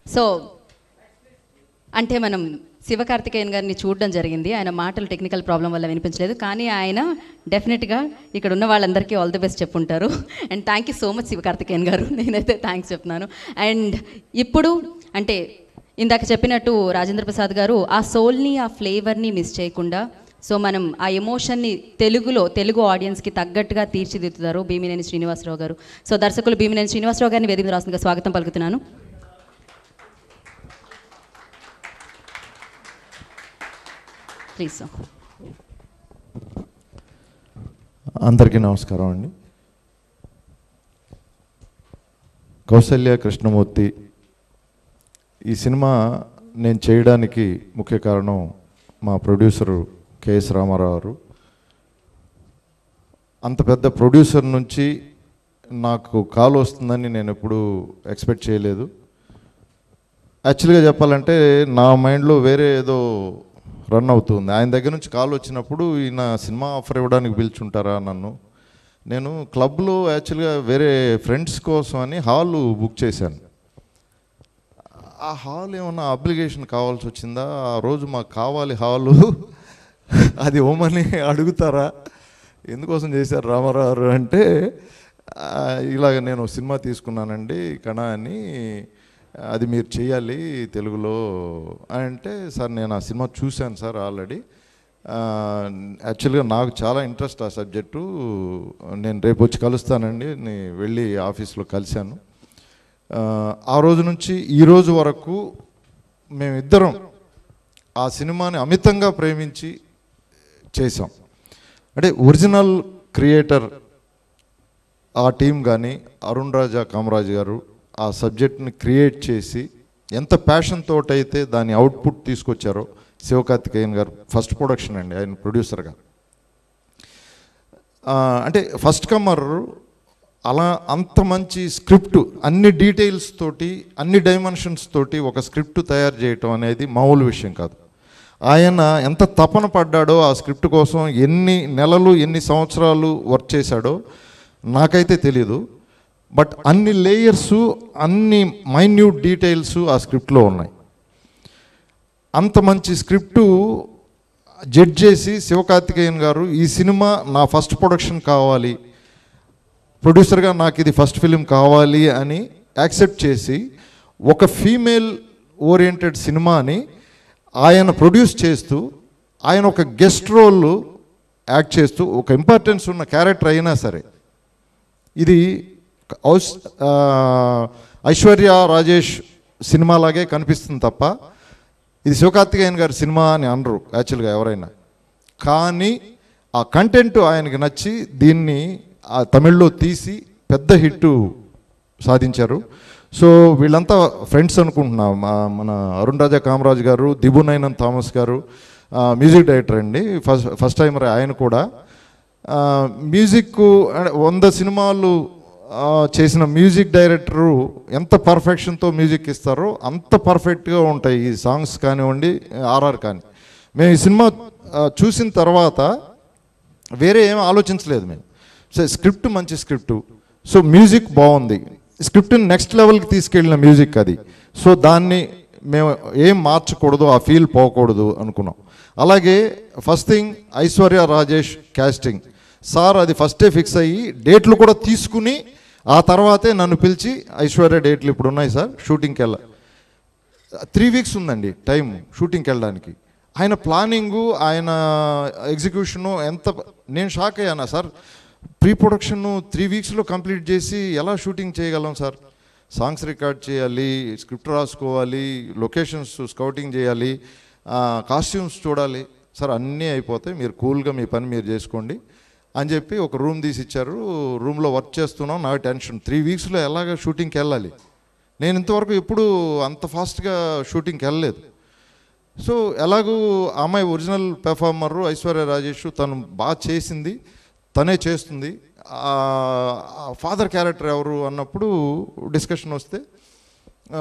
so అంటే మనం శివకార్తికేయన్ గారిని చూడడం జరిగింది ఆయన మాటలు టెక్నికల్ ప్రాబ్లం వల్ల వినిపించలేదు కానీ ఆయన డెఫినెట్గా ఇక్కడ ఉన్న వాళ్ళందరికీ ఆల్ ది బెస్ట్ చెప్పుంటారు and thank you so much Sivakarthikeyan గారు నేనైతే థ్యాంక్స్ చెప్తున్నాను అండ్ ఇప్పుడు అంటే ఇందాక చెప్పినట్టు రాజేంద్ర ప్రసాద్ గారు ఆ సోల్ని ఆ ఫ్లేవర్ని మిస్ చేయకుండా సో మనం ఆ ఎమోషన్ని తెలుగులో తెలుగు ఆడియన్స్కి తగ్గట్టుగా తీర్చిదిద్దుతారు భీమినేని శ్రీనివాసరావు గారు సో దర్శకులు భీమినేని శ్రీనివాసరావు గారిని వేదిక రాసిందిగా స్వాగతం పలుకుతున్నాను ప్లీజ్ సార్ అందరికీ నమస్కారం అండి కౌసల్య కృష్ణమూర్తి ఈ సినిమా నేను చేయడానికి ముఖ్య కారణం మా ప్రొడ్యూసరు కెఎస్ రామారావు గారు అంత పెద్ద ప్రొడ్యూసర్ నుంచి నాకు కాల్ వస్తుందని నేను ఎప్పుడు ఎక్స్పెక్ట్ చేయలేదు యాక్చువల్గా చెప్పాలంటే నా మైండ్లో వేరే ఏదో రన్ అవుతుంది ఆయన దగ్గర నుంచి కాల్ వచ్చినప్పుడు ఈయన సినిమా ఆఫర్ ఇవ్వడానికి పిలుచుంటారా నన్ను నేను క్లబ్లో యాక్చువల్గా వేరే ఫ్రెండ్స్ కోసం అని హాల్ బుక్ చేశాను ఆ హాల్ ఏమన్నా అప్లికేషన్ కావాల్సి వచ్చిందా ఆ రోజు మాకు కావాలి హాలు అది ఓమని అడుగుతారా ఎందుకోసం చేశారు రామారావు గారు అంటే "ఆ, ఇలాగ నేను సినిమా తీసుకున్నానండి కణ అని అది మీరు చేయాలి తెలుగులో అని అంటే సార్ నేను ఆ సినిమా చూశాను సార్ ఆల్రెడీ యాక్చువల్గా నాకు చాలా ఇంట్రెస్ట్ ఆ సబ్జెక్టు నేను రేపు వచ్చి కలుస్తానండి నేను వెళ్ళి ఆఫీస్లో కలిశాను ఆ, ఆ రోజు నుంచి ఈ రోజు వరకు మేమిద్దరం ఆ సినిమాని అమితంగా ప్రేమించి చేసాం అంటే ఒరిజినల్ క్రియేటర్ ఆ టీం కానీ అరుణ్ రాజా కామరాజ్ గారు ఆ సబ్జెక్ట్ని క్రియేట్ చేసి ఎంత ప్యాషన్ తోటైతే దాని అవుట్పుట్ తీసుకొచ్చారో శివకార్తికేయన్ గారు ఫస్ట్ ప్రొడక్షన్ అండి ఆయన ప్రొడ్యూసర్గా ఆ, అంటే ఫస్ట్ కమర్ అలా అంత మంచి స్క్రిప్ట్ అన్ని డీటెయిల్స్ తోటి అన్ని డైమెన్షన్స్ తోటి ఒక స్క్రిప్ట్ తయారు చేయటం అనేది మామూలు విషయం కాదు ఆయన ఎంత తపన పడ్డాడో ఆ స్క్రిప్ట్ కోసం ఎన్ని నెలలు ఎన్ని సంవత్సరాలు వర్క్ చేశాడో నాకైతే తెలియదు బట్ అన్ని లేయర్సు అన్ని మైన్యూట్ డీటెయిల్స్ ఆ స్క్రిప్ట్లో ఉన్నాయి అంత మంచి స్క్రిప్టు జడ్జ్ చేసి శివకార్తికేయన్ గారు ఈ సినిమా నా ఫస్ట్ ప్రొడక్షన్ కావాలి ప్రొడ్యూసర్గా నాకు ఇది ఫస్ట్ ఫిలిం కావాలి అని యాక్సెప్ట్ చేసి ఒక ఫీమేల్ ఓరియంటెడ్ సినిమాని ఆయన ప్రొడ్యూస్ చేస్తూ ఆయన ఒక గెస్ట్ రోల్ యాక్ట్ చేస్తూ ఒక ఇంపార్టెన్స్ ఉన్న క్యారెక్టర్ అయినా సరే ఇది ఔస్ ఆ, ఐశ్వర్య రాజేష్ సినిమాలాగే కనిపిస్తుంది తప్ప ఇది శివకార్తికేయన్ గారి సినిమా అని అనరు యాక్చువల్గా ఎవరైనా కానీ ఆ కంటెంట్ ఆయనకి నచ్చి దీన్ని ఆ తమిళ్లో తీసి పెద్ద హిట్ సాధించారు సో వీళ్ళంతా ఫ్రెండ్స్ అనుకుంటున్నా మా- మన అరుణ్ రాజా కామరాజ్ గారు దిబు నైనన్ థామస్ గారు ఆ, మ్యూజిక్ డైరెక్టర్ అండి ఫస్ట్ ఫస్ట్ టైం ఆయన కూడా ఆ, మ్యూజిక్ అంటే వంద సినిమాలు ఆ, చేసిన మ్యూజిక్ డైరెక్టరు ఎంత పర్ఫెక్షన్తో మ్యూజిక్ ఇస్తారో అంత పర్ఫెక్ట్గా ఉంటాయి ఈ సాంగ్స్ కానివ్వండి ఆర్ఆర్ కానీ మేము ఈ సినిమా ఆ, చూసిన తర్వాత వేరే ఏం ఆలోచించలేదు మేము సో స్క్రిప్ట్ మంచి స్క్రిప్ట్ సో మ్యూజిక్ బాగుంది స్క్రిప్ట్ని నెక్స్ట్ లెవెల్కి తీసుకెళ్ళిన మ్యూజిక్ అది సో దాన్ని మేము ఏం మార్చకూడదు ఆ ఫీల్ పోకూడదు అనుకున్నాం అలాగే first thing Aishwarya Rajesh casting sir అది ఫస్టే ఫిక్స్ అయ్యి డేట్లు కూడా తీసుకుని ఆ తర్వాతే నన్ను పిలిచి ఐశ్వర్య డేట్లు ఇప్పుడు ఉన్నాయి సార్ షూటింగ్కి వెళ్ళ త్రీ వీక్స్ ఉందండి టైం షూటింగ్కి వెళ్ళడానికి ఆయన ప్లానింగు ఆయన ఎగ్జిక్యూషను ఎంత నేను షాక్ అయ్యానా సార్ ప్రీ ప్రొడక్షన్ త్రీ వీక్స్లో కంప్లీట్ చేసి ఎలా షూటింగ్ చేయగలం సార్ సాంగ్స్ రికార్డ్ చేయాలి స్క్రిప్ట్ రాసుకోవాలి లొకేషన్స్ స్కౌటింగ్ చేయాలి కాస్ట్యూమ్స్ చూడాలి సార్ అన్నీ అయిపోతాయి మీరు కూల్గా మీ పని మీరు చేసుకోండి అని చెప్పి ఒక రూమ్ తీసి ఇచ్చారు రూమ్లో వర్క్ చేస్తున్నాం నాకు టెన్షన్ త్రీ వీక్స్లో ఎలాగ షూటింగ్కి వెళ్ళాలి నేను ఇంతవరకు ఎప్పుడు అంత ఫాస్ట్గా షూటింగ్కి వెళ్ళలేదు సో ఎలాగూ ఆ అమ్మాయి ఒరిజినల్ పెర్ఫార్మర్ ఐశ్వర్య రాజేష్ తను బాగా చేసింది తనే చేస్తుంది ఫాదర్ క్యారెక్టర్ ఎవరు అన్నప్పుడు డిస్కషన్ వస్తే ఆ,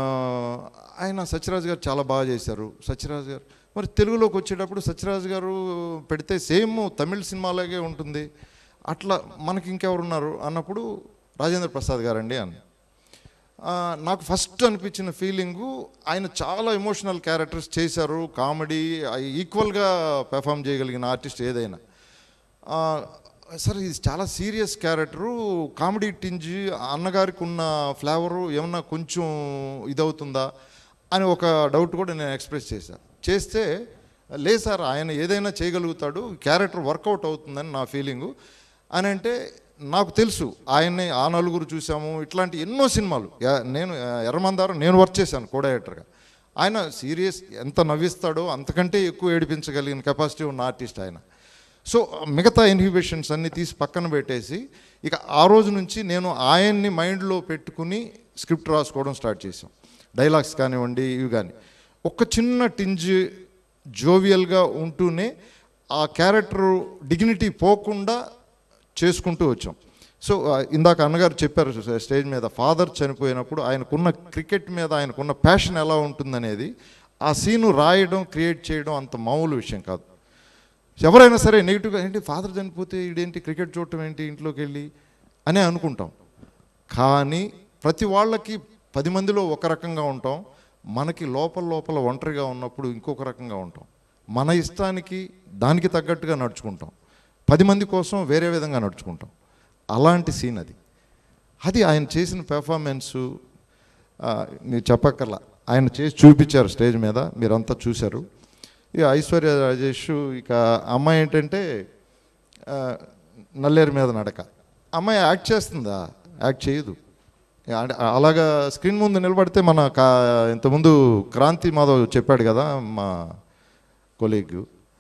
ఆయన సత్యరాజ్ గారు చాలా బాగా చేశారు సత్యరాజ్ గారు మరి తెలుగులోకి వచ్చేటప్పుడు సత్యరాజ్ గారు పెడితే సేమ్ తమిళ సినిమాలాగే ఉంటుంది అట్లా మనకి ఇంకెవరున్నారు అన్నప్పుడు రాజేంద్ర ప్రసాద్ గారండి అని ఆ, నాకు ఫస్ట్ అనిపించిన ఫీలింగు ఆయన చాలా ఎమోషనల్ క్యారెక్టర్స్ చేశారు కామెడీ ఈక్వల్గా పెర్ఫామ్ చేయగలిగిన ఆర్టిస్ట్ ఏదైనా ఆ, సార్ ఇది చాలా సీరియస్ క్యారెక్టరు కామెడీ టింజ్ అన్నగారికి ఉన్న ఫ్లేవరు ఏమన్నా కొంచెం ఇదవుతుందా అని ఒక డౌట్ కూడా నేను ఎక్స్ప్రెస్ చేశాను చేస్తే లేదు సార్ ఆయన ఏదైనా చేయగలుగుతాడు క్యారెక్టర్ వర్కౌట్ అవుతుందని నా ఫీలింగు అని అంటే నాకు తెలుసు ఆయన్ని ఆ నలుగురు చూసాము ఇట్లాంటి ఎన్నో సినిమాలు యా- నేను ఎర్రమందారం నేను వర్క్ చేశాను కో డైరెక్టర్గా ఆయన సీరియస్ ఎంత నవ్విస్తాడో అంతకంటే ఎక్కువ ఏడిపించగలిగిన కెపాసిటీ ఉన్న ఆర్టిస్ట్ ఆయన సో మిగతా ఇన్హిబిషన్స్ అన్ని తీసి పక్కన పెట్టేసి ఇక ఆ రోజు నుంచి నేను ఆయన్ని మైండ్లో పెట్టుకుని స్క్రిప్ట్ రాసుకోవడం స్టార్ట్ చేసాం డైలాగ్స్ కానివ్వండి ఇవి కానీ ఒక చిన్న టింజ్ జోవియల్గా ఉంటూనే ఆ క్యారెక్టర్ డిగ్నిటీ పోకుండా చేసుకుంటూ వచ్చాం సో ఆ, ఇందాక అన్నగారు చెప్పారు స్టేజ్ మీద ఫాదర్ చనిపోయినప్పుడు ఆయనకున్న క్రికెట్ మీద ఆయనకున్న ప్యాషన్ ఎలా ఉంటుందనేది ఆ సీను రాయడం క్రియేట్ చేయడం అంత మామూలు విషయం కాదు ఎవరైనా సరే నెగిటివ్గా ఏంటి ఫాదర్ చనిపోతే ఇదేంటి క్రికెట్ చూడటం ఏంటి ఇంట్లోకి వెళ్ళి అనే అనుకుంటాం కానీ ప్రతి వాళ్ళకి పది మందిలో ఒక రకంగా ఉంటాం మనకి లోపల లోపల ఒంటరిగా ఉన్నప్పుడు ఇంకొక రకంగా ఉంటాం మన ఇష్టానికి దానికి తగ్గట్టుగా నడుచుకుంటాం పది మంది కోసం వేరే విధంగా నడుచుకుంటాం అలాంటి సీన్ అది అది ఆయన చేసిన పెర్ఫార్మెన్సు మీరు చెప్పక్కర్లా ఆయన చేసి చూపించారు స్టేజ్ మీద మీరంతా చూశారు ఇక ఐశ్వర్య రాజేష్ ఇక అమ్మాయి ఏంటంటే ఆ, నల్లేరు మీద నడక అమ్మాయి యాక్ట్ చేస్తుందా యాక్ట్ చేయదు అంటే అలాగా స్క్రీన్ ముందు నిలబడితే మన కా ఇంతకుముందు క్రాంతి మాధవ్ చెప్పాడు కదా మా కొలీగ్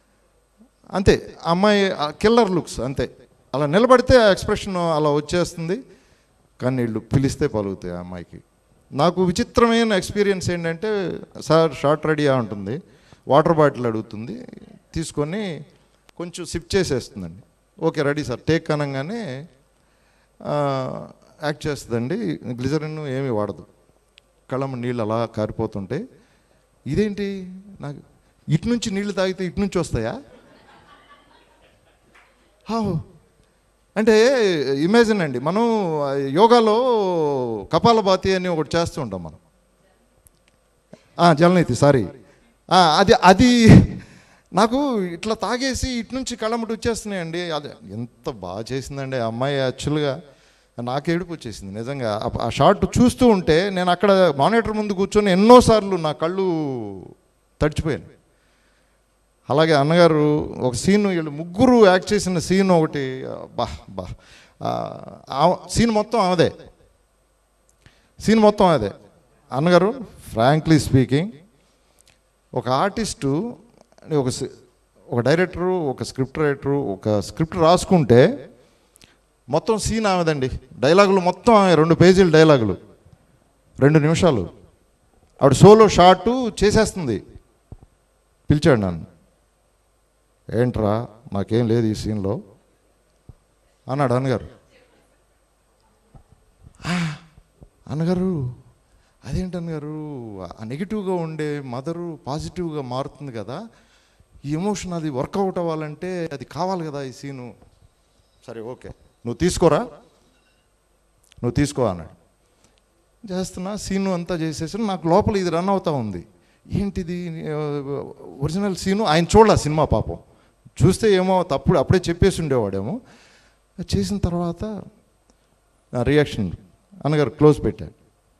అంతే అమ్మాయి కిల్లర్ లుక్స్ అంతే అలా నిలబడితే ఆ ఎక్స్ప్రెషన్ అలా వచ్చేస్తుంది కానీ వీళ్ళు పిలిస్తే పలుకుతాయి ఆ అమ్మాయికి నాకు విచిత్రమైన ఎక్స్పీరియన్స్ ఏంటంటే సార్ షార్ట్ రెడీగా ఉంటుంది వాటర్ బాటిల్ అడుగుతుంది తీసుకొని కొంచెం సిప్ చేసేస్తుందండి ఓకే రెడీ సార్ టేక్ అనగానే ఆ, యాక్ట్ చేస్తుందండి గ్లిజరిన్ ఏమీ వాడదు కళ్ళమ్మ నీళ్ళు అలా కారిపోతుంటే ఇదేంటి నాకు ఇటు నుంచి నీళ్లు తాగితే ఇటు నుంచి వస్తాయా హావ్ అంటే ఇమాజిన్ అండి మనం యోగాలో కపాలభాతి అని ఒకటి చేస్తూ ఉంటాం మనం ఆ, జలనీతి సారీ ఆ, అది అది నాకు ఇట్లా తాగేసి ఇటు నుంచి కళ్ళమటి వచ్చేస్తున్నాయండి అది ఎంత బాగా చేసిందండి ఆ అమ్మాయి యాక్చువల్గా నాకు ఏడుపు వచ్చేసింది నిజంగా ఆ- ఆ షార్ట్ చూస్తూ ఉంటే నేను అక్కడ మానిటర్ ముందు కూర్చొని ఎన్నోసార్లు నా కళ్ళు తడిచిపోయాను అలాగే అన్నగారు ఒక సీన్ వీళ్ళు ముగ్గురు యాక్ట్ చేసిన సీన్ ఒకటి బా బా సీన్ మొత్తం ఆమెదే సీన్ మొత్తం అదే అన్నగారు ఫ్రాంక్లీ స్పీకింగ్ ఒక ఆర్టిస్టు ఒక సి- ఒక డైరెక్టరు ఒక స్క్రిప్ట్ రైటరు ఒక స్క్రిప్ట్ రాసుకుంటే మొత్తం సీన్ ఆమెదండి డైలాగులు మొత్తం ఆమె రెండు పేజీల డైలాగులు రెండు నిమిషాలు ఆవిడ సోలో షార్టు చేసేస్తుంది పిలిచాడు నన్ను ఏంట్రా నాకేం లేదు ఈ సీన్లో అన్నాడు అన్నగారు "ఆ, అన్నగారు అదేంటి అన్నగారు ఆ నెగిటివ్గా ఉండే మదరు పాజిటివ్గా మారుతుంది కదా ఈ ఎమోషన్ అది వర్కౌట్ అవ్వాలంటే అది కావాలి కదా ఈ సీను సరే ఓకే నువ్వు తీసుకోరా నువ్వు తీసుకో అన్నాడు చేస్తున్నా సీను అంతా చేసేసి నాకు లోపల ఇది రన్ అవుతా ఉంది ఏంటిది ఒరిజినల్ సీను ఆయన చూడాల సినిమా పాపం చూస్తే ఏమో తప్పుడు అప్పుడే చెప్పేసి ఉండేవాడేమో చేసిన తర్వాత నా రియాక్షన్ అన్నగారు క్లోజ్ పెట్టాడు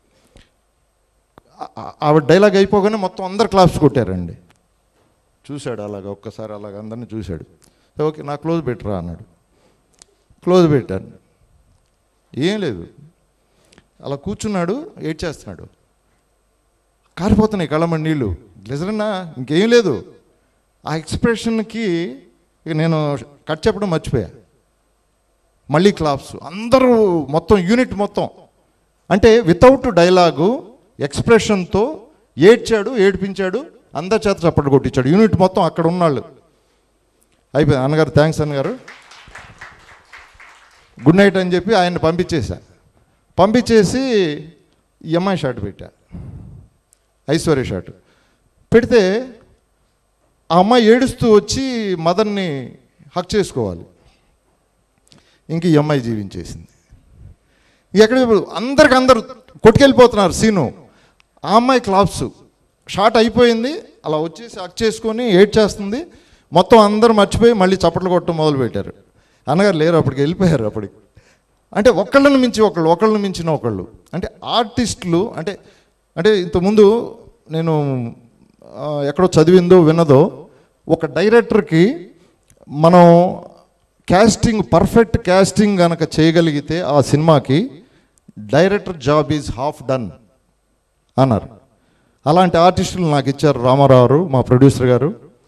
ఆ- ఆ- ఆవిడ డైలాగ్ అయిపోగానే మొత్తం అందరు క్లాప్స్ కొట్టారండి చూశాడు అలాగ ఒక్కసారి అలాగ అందరిని చూశాడు ఓకే నా క్లోజ్ పెట్టరా అన్నాడు క్లోజ్ పెట్టాను ఏం లేదు అలా కూర్చున్నాడు ఏడ్ చేస్తున్నాడు కారిపోతున్నాయి కళ్ళమని నీళ్ళు గ్లిజరన్నా ఇంకేం లేదు ఆ ఎక్స్ప్రెషన్కి ఇక నేను కట్ చెప్పడం మర్చిపోయా మళ్ళీ క్లాప్స్ అందరూ మొత్తం యూనిట్ మొత్తం అంటే వితౌట్ డైలాగు ఎక్స్ప్రెషన్తో ఏడ్చాడు ఏడిపించాడు అందరి చేత చప్పట్లు కొట్టించాడు యూనిట్ మొత్తం అక్కడ ఉన్నాళ్ళు అయిపోయింది అన్నగారు థ్యాంక్స్ అన్నగారు గుడ్ నైట్ అని చెప్పి ఆయన్ని పంపించేశా పంపించేసి ఈ అమ్మాయి షాట్ పెట్టా ఐశ్వర్య షాట్ పెడితే ఆ అమ్మాయి ఏడుస్తూ వచ్చి మదర్ని హక్ చేసుకోవాలి ఇంక ఈ అమ్మాయి జీవించేసింది ఎక్కడ అందరికి అందరు కొట్టుకెళ్ళిపోతున్నారు సీను ఆ అమ్మాయి క్లాప్స్ షార్ట్ అయిపోయింది అలా వచ్చేసి అక్ చేసుకొని ఏడ్ చేస్తుంది మొత్తం అందరూ మర్చిపోయి మళ్ళీ చప్పట్లు కొట్టడం మొదలుపెట్టారు అన్నగారు లేరు అప్పటికి వెళ్ళిపోయారు అప్పటికి అంటే ఒకళ్ళని మించి ఒకళ్ళు ఒకళ్ళని మించిన ఒకళ్ళు అంటే ఆర్టిస్టులు అంటే అంటే ఇంతకుముందు నేను ఆ, ఎక్కడో చదివిందో విన్నదో ఒక డైరెక్టర్కి మనం క్యాస్టింగ్ పర్ఫెక్ట్ క్యాస్టింగ్ కనుక చేయగలిగితే ఆ సినిమాకి director job is half done అన్నారు అలాంటి ఆర్టిస్టులు నాకు ఇచ్చారు రామారావు గారు, మా ప్రొడ్యూసర్ గారు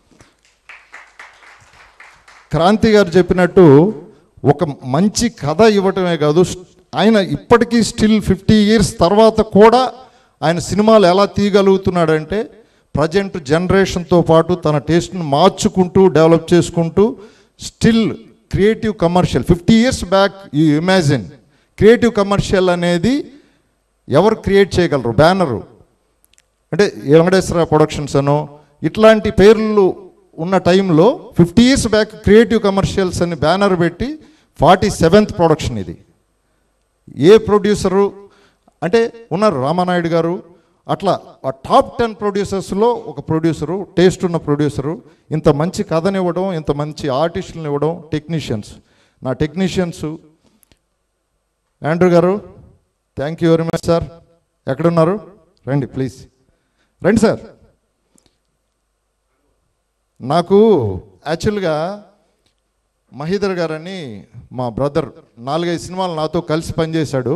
క్రాంతి గారు చెప్పినట్టు ఒక మంచి కథ ఇవ్వటమే కాదు ఆయన ఇప్పటికీ స్టిల్ ఫిఫ్టీ ఇయర్స్ తర్వాత కూడా ఆయన సినిమాలు ఎలా తీయగలుగుతున్నాడంటే ప్రజెంట్ జనరేషన్తో పాటు తన టేస్ట్ను మార్చుకుంటూ డెవలప్ చేసుకుంటూ still creative commercial fifty years back you imagine creative commercial అనేది ఎవరు క్రియేట్ చేయగలరు బ్యానరు అంటే ఏ వెంకటేశ్వర ప్రొడక్షన్స్ అనో ఇట్లాంటి పేర్లు ఉన్న టైంలో fifty years back creative commercials అని బ్యానర్ పెట్టి ఫార్టీ సెవెంత్ ప్రొడక్షన్ ఇది ఏ ప్రొడ్యూసరు అంటే ఉన్నారు రామానాయుడు గారు అట్లా ఆ టాప్ టెన్ ప్రొడ్యూసర్స్లో ఒక ప్రొడ్యూసరు టేస్ట్ ఉన్న ప్రొడ్యూసరు ఇంత మంచి కథని ఇవ్వడం ఇంత మంచి ఆర్టిస్టులను ఇవ్వడం టెక్నీషియన్స్ నా టెక్నీషియన్స్ యాండ్రూ గారు thank you very much sir ఎక్కడున్నారు రండి ప్లీజ్ రండి సార్ నాకు యాక్చువల్గా మహీధర్ గారని మా బ్రదర్ నాలుగైదు సినిమాలు నాతో కలిసి పనిచేశాడు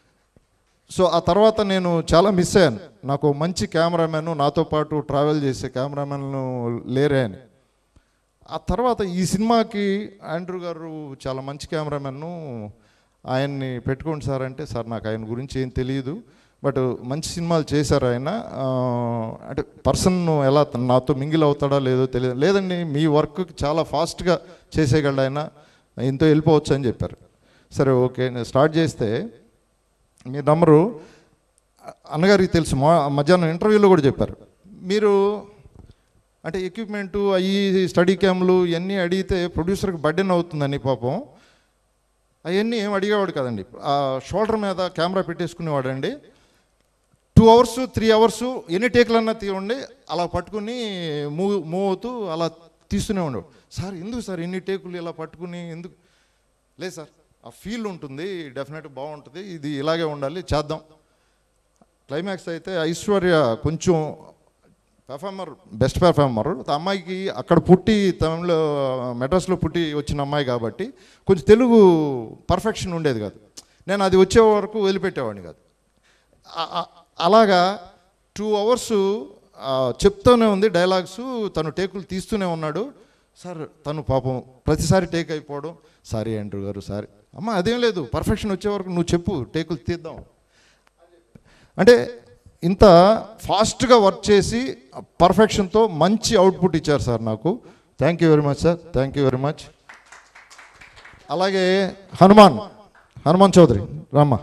సో ఆ తర్వాత నేను చాలా మిస్ అయ్యాను నాకు మంచి కెమెరామెన్ నాతో పాటు ట్రావెల్ చేసే కెమెరామెన్లు లేరే అని ఆ తర్వాత ఈ సినిమాకి ఆండ్రూ గారు చాలా మంచి కెమెరామెన్ను ఆయన్ని పెట్టుకోండి సార్ అంటే సార్ నాకు ఆయన గురించి ఏం తెలియదు బట్ మంచి సినిమాలు చేశారు ఆయన ఆ, అంటే పర్సన్ ఎలా తన- నాతో మింగిల్ అవుతాడా లేదో తెలియదు లేదండి మీ వర్క్ చాలా ఫాస్ట్గా చేసేయగలడు ఆయన ఇంతో వెళ్ళిపోవచ్చు అని చెప్పారు సరే ఓకే నేను స్టార్ట్ చేస్తే మీ నంబరు అన్నగారికి తెలుసు మా మధ్యాహ్నం ఇంటర్వ్యూలో కూడా చెప్పారు మీరు అంటే ఎక్విప్మెంటు అవి స్టడీ క్యామ్లు ఇవన్నీ అడిగితే ప్రొడ్యూసర్కి బర్డెన్ అవుతుందని పాపం అవన్నీ ఏం అడిగేవాడు కదండి ఆ షోల్డర్ మీద కెమెరా పెట్టేసుకునేవాడండి టూ అవర్స్ త్రీ అవర్స్ ఎన్ని టేకులన్నా తీయండి అలా పట్టుకుని మూవ్ మూవ్ అవుతూ అలా తీస్తూనే ఉండేవాడు సార్ ఎందుకు సార్ ఎన్ని టేకులు ఇలా పట్టుకుని ఎందుకు లేదు సార్ ఆ ఫీల్ ఉంటుంది డెఫినెట్ బాగుంటుంది ఇది ఇలాగే ఉండాలి చేద్దాం క్లైమాక్స్ అయితే ఐశ్వర్య కొంచెం పెర్ఫార్మర్ బెస్ట్ పెర్ఫార్మర్ ఆ అమ్మాయికి అక్కడ పుట్టి తమిళ మెడ్రాస్లో పుట్టి వచ్చిన అమ్మాయి కాబట్టి కొంచెం తెలుగు పర్ఫెక్షన్ ఉండేది కాదు నేను అది వచ్చే వరకు వదిలిపెట్టేవాడిని కాదు ఆ- ఆ- అలాగా టూ అవర్స్ చెప్తూనే ఉంది డైలాగ్స్ తను టేకులు తీస్తూనే ఉన్నాడు సార్ తను పాపం ప్రతిసారి టేక్ అయిపోవడం సారీ ఆండ్రూ గారు సారీ అమ్మ అదేం లేదు పర్ఫెక్షన్ వచ్చే వరకు నువ్వు చెప్పు టేకులు తీద్దాం అంటే ఇంత ఫాస్ట్గా వర్క్ చేసి పర్ఫెక్షన్తో మంచి అవుట్పుట్ ఇచ్చారు సార్ నాకు thank you very much sir thank you very much అలాగే హనుమాన్ హనుమాన్ చౌదరి రామ్మ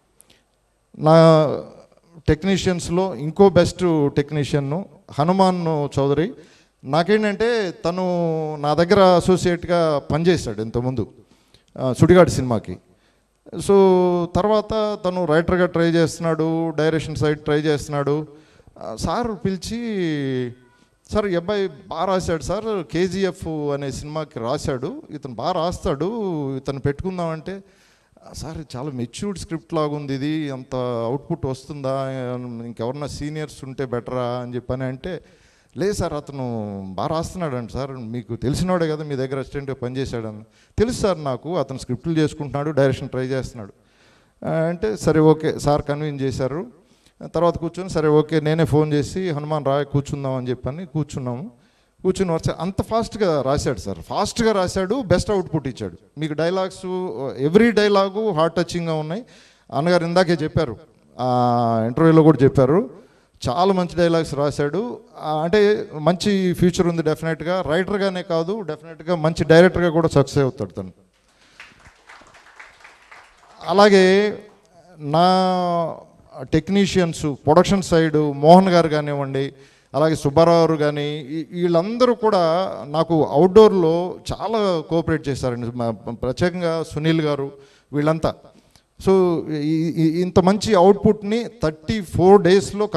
నా టెక్నీషియన్స్లో ఇంకో బెస్ట్ టెక్నీషియన్ హనుమాన్ చౌదరి నాకేంటంటే తను నా దగ్గర అసోసియేట్గా పనిచేశాడు ఇంతకుముందు ఆ, సుడిగాడు సినిమాకి సో తర్వాత తను రైటర్గా ట్రై చేస్తున్నాడు డైరెక్షన్ సైడ్ ట్రై చేస్తున్నాడు ఆ, సార్ పిలిచి సార్ ఈ అబ్బాయి బాగా రాశాడు సార్ కేజీఎఫ్ అనే సినిమాకి రాశాడు ఇతను బాగా రాస్తాడు ఇతను పెట్టుకుందామంటే "ఆ, సార్ చాలా మెచ్యూర్డ్ స్క్రిప్ట్ లాగా ఉంది ఇది అంత అవుట్పుట్ వస్తుందా ఇంకెవరన్నా సీనియర్స్ ఉంటే బెటరా అని చెప్పని అంటే లేదు సార్ అతను బాగా రాస్తున్నాడు అండి సార్ మీకు తెలిసినవాడే కదా మీ దగ్గర అసిస్టెంట్గా పనిచేశాడని తెలుసు సార్ నాకు అతను స్క్రిప్ట్లు చేసుకుంటున్నాడు డైరెక్షన్ ట్రై చేస్తున్నాడు ఆ, అంటే సరే ఓకే సార్ కన్విన్స్ చేశారు తర్వాత కూర్చొని సరే ఓకే నేనే ఫోన్ చేసి హనుమాన్ రా కూర్చుందాం అని చెప్పని కూర్చున్నాము కూర్చుని వచ్చా అంత ఫాస్ట్గా రాశాడు సార్ ఫాస్ట్గా రాశాడు బెస్ట్ అవుట్పుట్ ఇచ్చాడు మీకు డైలాగ్స్ ఎవ్రీ డైలాగు హార్ట్ టచింగ్గా ఉన్నాయి అన్నగారు ఇందాకే చెప్పారు ఆ, ఇంటర్వ్యూలో కూడా చెప్పారు చాలా మంచి డైలాగ్స్ రాశాడు ఆ, అంటే మంచి ఫ్యూచర్ ఉంది డెఫినెట్గా రైటర్గానే కాదు డెఫినెట్గా మంచి డైరెక్టర్గా కూడా సక్సెస్ అవుతాడు తను అలాగే నా టెక్నీషియన్స్ ప్రొడక్షన్ సైడ్ మోహన్ గారు కానివ్వండి అలాగే సుబ్బారావు గారు కానీ ఈ- వీళ్ళందరూ కూడా నాకు అవుట్డోర్లో చాలా కోఆపరేట్ చేశారండి మా- ప్రత్యేకంగా సునీల్ గారు వీళ్ళంతా సో ఈ- ఈ- ఇంత మంచి అవుట్పుట్ని థర్టీ ఫోర్ డేస్లో